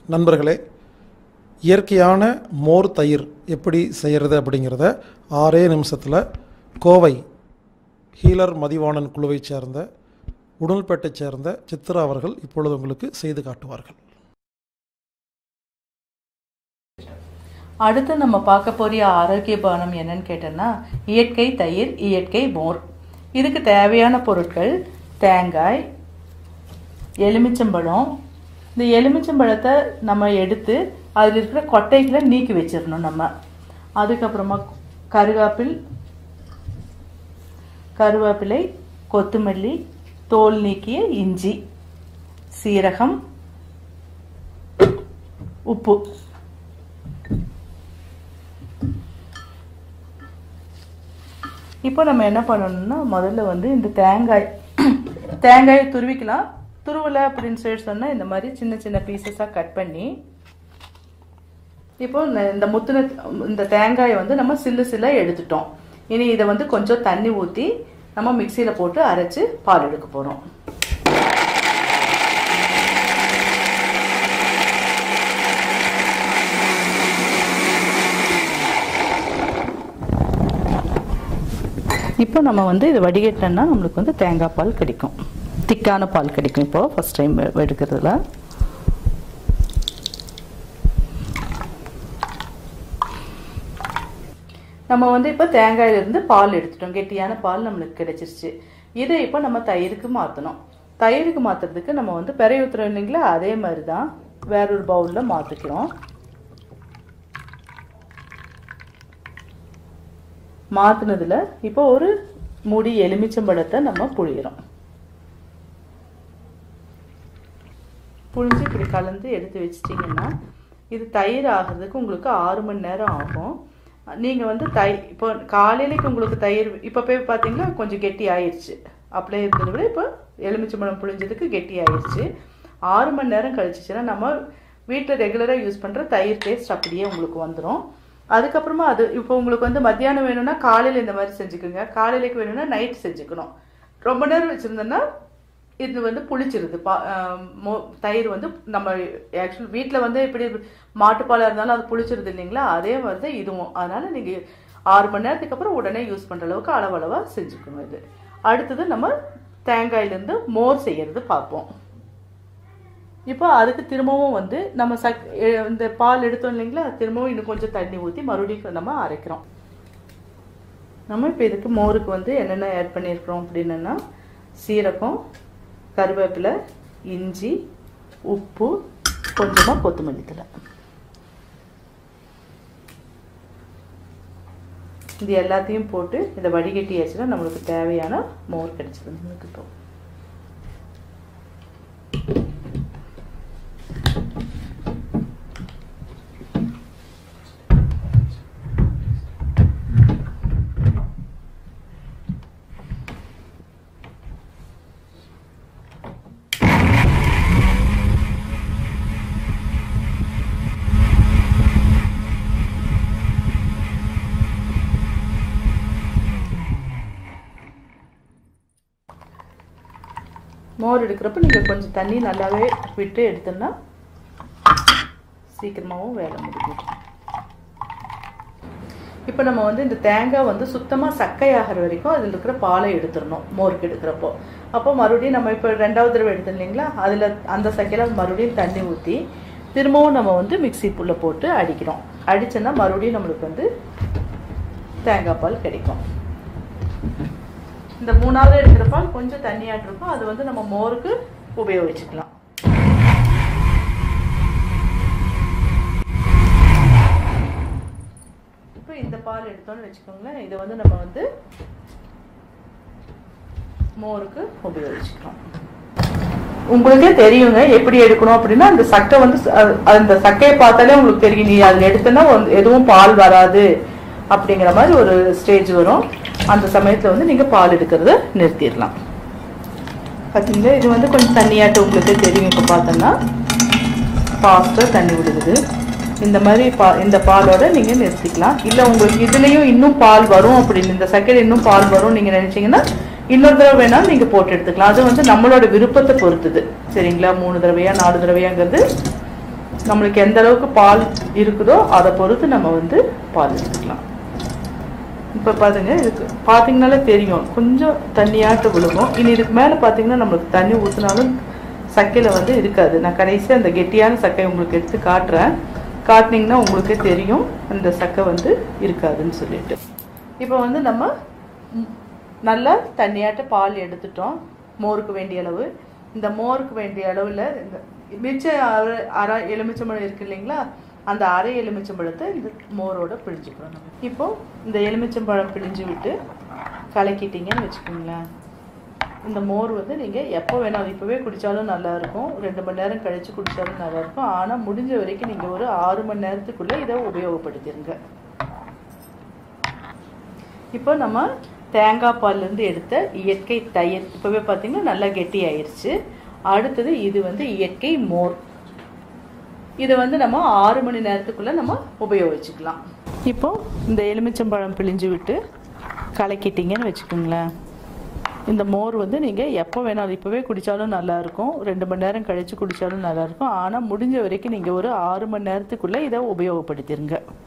நண்பர்களே இயற்கையான மோர் தயிர் எப்படி செய்கிறது அப்படிங்கிறத ஆறே நிமிஷத்தில் கோவை ஹீலர் மதிவாணன் குழுவைச் சேர்ந்த உடல்பேட்டைச் சேர்ந்த சித்ரா அவர்கள் இப்பொழுது உங்களுக்கு செய்து காட்டுவார்கள் அடுத்து நம்ம பார்க்க போறிய ஆரோக்கிய பானம் என்னன்னு கேட்டோம்னா இயற்கை தயிர் இயற்கை மோர் இதுக்கு தேவையான பொருட்கள் தேங்காய் எலுமிச்சம்பழம் இந்த எலுமிச்சம்பழத்தை நம்ம எடுத்து அதில் இருக்கிற கொட்டைகளை நீக்கி வச்சிடணும் நம்ம அதுக்கப்புறமா கருவேப்பில் கருவேப்பிலை கொத்தமல்லி தோல் நீக்கிய இஞ்சி சீரகம் உப்பு இப்போ நம்ம என்ன பண்ணணும்னா முதல்ல வந்து இந்த தேங்காய் தேங்காயை துருவிக்கலாம் துருவலை அப்படின்னு சொல்லி சொன்னால் இந்த மாதிரி சின்ன சின்ன பீசஸாக கட் பண்ணி இப்போ இந்த- இந்த முத்துன இந்த தேங்காயை வந்து நம்ம சில்லு சில்லாக எடுத்துட்டோம் இனி இதை வந்து கொஞ்சம் தண்ணி ஊற்றி நம்ம மிக்சியில் போட்டு அரைச்சு பால் எடுக்க போகிறோம் இப்போ நம்ம வந்து இதை வடிகட்டினோம்னா நம்மளுக்கு வந்து தேங்காய் பால் கிடைக்கும் திக்கான பால் கிடைக்கும் இப்போ ஃபர்ஸ்ட் டைம் எடுக்கிறதுல நம்ம வந்து இப்போ தேங்காயிலிருந்து பால் எடுத்துட்டோம் கெட்டியான பால் நம்மளுக்கு கிடைச்சிருச்சு இதை இப்போ நம்ம தயிருக்கு மாற்றணும் தயிருக்கு மாற்றுறதுக்கு நம்ம வந்து பெரிய ஊற்றுறோம் இல்லைங்களா அதே மாதிரி தான் வேற ஒரு பவுலில் மாற்றிக்கிறோம் மாற்றினதுல இப்போ ஒரு முடி எலுமிச்சம்பழத்தை நம்ம புழியிறோம் புழிஞ்சு இப்படி கலந்து எடுத்து வச்சிட்டிங்கன்னா இது தயிர் ஆகிறதுக்கு உங்களுக்கு ஆறு மணி நேரம் ஆகும் நீங்கள் வந்து தை இப்போ காலையிலைக்கு உங்களுக்கு தயிர் இப்போ போய் பார்த்தீங்கன்னா கொஞ்சம் கெட்டி ஆயிடுச்சு அப்படியே இருந்ததை விட இப்போ எலுமிச்சம்பழம் புழிஞ்சதுக்கு கெட்டி ஆயிடுச்சு ஆறு மணி நேரம் கழிச்சிச்சுன்னா நம்ம வீட்டில் ரெகுலராக யூஸ் பண்ணுற தயிர் டேஸ்ட் அப்படியே உங்களுக்கு வந்துடும் அதுக்கப்புறமா அது இப்போ உங்களுக்கு வந்து மத்தியானம் வேணும்னா காலையில் இந்த மாதிரி செஞ்சுக்கோங்க காலையிலைக்கு வேணும்னா நைட் செஞ்சுக்கணும் ரொம்ப நேரம் வச்சுருந்தோன்னா இது வந்து புளிச்சிருது பா ஆஹ் மோ- தயிர் வந்து நம்ம ஆக்சுவல் வீட்டில் வந்து இப்படி மாட்டுப்பாலாக இருந்தாலும் அது புளிச்சிருது இல்லைங்களா அதே மாதிரி தான் இதுவும் அதனால நீங்கள் ஆறு மணி நேரத்துக்கு அப்புறம் உடனே யூஸ் பண்ணுற அளவுக்கு அளவளவாக செஞ்சுக்கணும் இது அடுத்தது நம்ம தேங்காயிலேருந்து மோர் செய்யறது பார்ப்போம் இப்போ அதுக்கு திரும்பவும் வந்து நம்ம சக் எ- இந்த பால் எடுத்தோம் இல்லைங்களா திரும்பவும் இன்னும் கொஞ்சம் தண்ணி ஊற்றி மறுபடியும் நம்ம அரைக்கிறோம் நம்ம இப்போ இதுக்கு மோருக்கு வந்து என்னென்ன ஆட் பண்ணியிருக்கிறோம் அப்படின்னா சீரகம் கருவேப்பிலை இஞ்சி உப்பு கொஞ்சமாக கொத்தமல்லி தழை இது எல்லாத்தையும் போட்டு இதை வடிகட்டியாச்சுன்னா நம்மளுக்கு தேவையான மோர் கிடைச்சிடும் நம்மளுக்கு இப்போ மோர் எடுக்கிறப்ப நீங்கள் கொஞ்சம் தண்ணி நல்லாவே விட்டு எடுத்தோம்னா சீக்கிரமாகவும் வேலை முடியும் இப்போ நம்ம வந்து இந்த தேங்காய் வந்து சுத்தமாக சக்கையாகிற வரைக்கும் அதில் இருக்கிற பாலை எடுத்துடணும் மோருக்கு எடுக்கிறப்போ அப்போ மறுபடியும் நம்ம இப்போ ரெண்டாவது தடவை எடுத்தோம் இல்லைங்களா அதில் அந்த சக்கையில் மறுபடியும் தண்ணி ஊற்றி திரும்பவும் நம்ம வந்து மிக்ஸி புல்ல போட்டு அடிக்கிறோம் அடிச்சோன்னா மறுபடியும் நம்மளுக்கு வந்து தேங்காய் பால் கிடைக்கும் இந்த மூணாவது எடுக்கிற பால் கொஞ்சம் தண்ணியாட்டு இருக்கும் அது வந்து நம்ம மோருக்கு உபயோகிச்சுக்கலாம் இப்போ இந்த பால் எடுத்தோம்னு வச்சுக்கோங்களேன் இதை வந்து நம்ம வந்து மோருக்கு உபயோகிச்சுக்கலாம் உங்களுக்கே தெரியுங்க எப்படி எடுக்கணும் அப்படின்னா அந்த சக்கை வந்து ச- அது- அந்த சக்கையை பார்த்தாலே உங்களுக்கு தெரியும் நீ அதில் எடுத்தனா எதுவும் பால் வராது அப்படிங்கிற மாதிரி ஒரு ஸ்டேஜ் வரும் அந்த சமயத்தில் வந்து நீங்கள் பால் எடுக்கிறத நிறுத்திடலாம் பார்த்தீங்களா இது வந்து கொஞ்சம் தண்ணியாட்டு உங்களுக்கு தெரியும் இப்போ பார்த்தோன்னா ஃபாஸ்ட்டாக தண்ணி விடுது இந்த மாதிரி பா இந்த பாலோட நீங்கள் நிறுத்திக்கலாம் இல்லை உங்களுக்கு இதுலேயும் இன்னும் பால் வரும் அப்படின்னு இந்த சக்கரை இன்னும் பால் வரும் நீங்கள் நினச்சிங்கன்னா இன்னொரு தடவை வேணாலும் நீங்கள் போட்டு எடுத்துக்கலாம் அது வந்து நம்மளோட விருப்பத்தை பொறுத்தது சரிங்களா மூணு தடவையா நாலு தடவையாங்கிறது நம்மளுக்கு எந்த அளவுக்கு பால் இருக்குதோ அதை பொறுத்து நம்ம வந்து பால் எடுத்துக்கலாம் இப்போ பாருங்க இதுக்கு பார்த்தீங்கனாலே தெரியும் கொஞ்சம் தண்ணியாட்டு விழுகும் இனி இதுக்கு மேலே பார்த்தீங்கன்னா நம்மளுக்கு தண்ணி ஊற்றினாலும் சக்கையில் வந்து இருக்காது நான் கடைசியாக அந்த கெட்டியான சக்கையை உங்களுக்கு எடுத்து காட்டுறேன் காட்டினீங்கன்னா உங்களுக்கே தெரியும் அந்த சக்கை வந்து இருக்காதுன்னு சொல்லிட்டு இப்போ வந்து நம்ம ம், நல்லா தண்ணியாட்ட பால் எடுத்துட்டோம் மோருக்கு வேண்டிய அளவு இந்த மோருக்கு வேண்டிய அளவில் இந்த மிச்ச அரை அரை எலுமிச்சம்பழம் இருக்கு இல்லைங்களா அந்த அரை எலுமிச்சம்பழத்தை இந்த மோரோட பிழிஞ்சுக்கிறோம் நம்ம இப்போ இந்த எலுமிச்சம்பழம் பிழிஞ்சு விட்டு கலக்கிட்டீங்கன்னு வச்சுக்கோங்களேன் இந்த மோர் வந்து நீங்கள் எப்போ வேணாலும் இப்போவே குடித்தாலும் நல்லா இருக்கும் ரெண்டு மணி நேரம் கழித்து குடித்தாலும் நல்லா இருக்கும் ஆனால் முடிஞ்ச வரைக்கும் நீங்கள் ஒரு ஆறு மணி நேரத்துக்குள்ளே இதை உபயோகப்படுத்திடுங்க இப்போ நம்ம தேங்காய் பால்லேருந்து எடுத்த இயற்கை தயிர் இப்போவே பார்த்தீங்கன்னா நல்லா கெட்டி ஆயிருச்சு அடுத்தது இது வந்து இயற்கை மோர் இதை வந்து நம்ம ஆறு மணி நேரத்துக்குள்ளே நம்ம உபயோகிச்சுக்கலாம் இப்போ இந்த எலுமிச்சம்பழம் பிழிஞ்சு விட்டு கலக்கிட்டீங்கன்னு வச்சுக்கோங்களேன் இந்த மோர் வந்து நீங்கள் எப்போ வேணாலும் இப்போவே குடித்தாலும் நல்லாயிருக்கும் ரெண்டு மணி நேரம் கழித்து குடித்தாலும் நல்லாயிருக்கும் ஆனால் முடிஞ்ச வரைக்கும் நீங்கள் ஒரு ஆறு மணி நேரத்துக்குள்ளே இதை உபயோகப்படுத்திடுங்க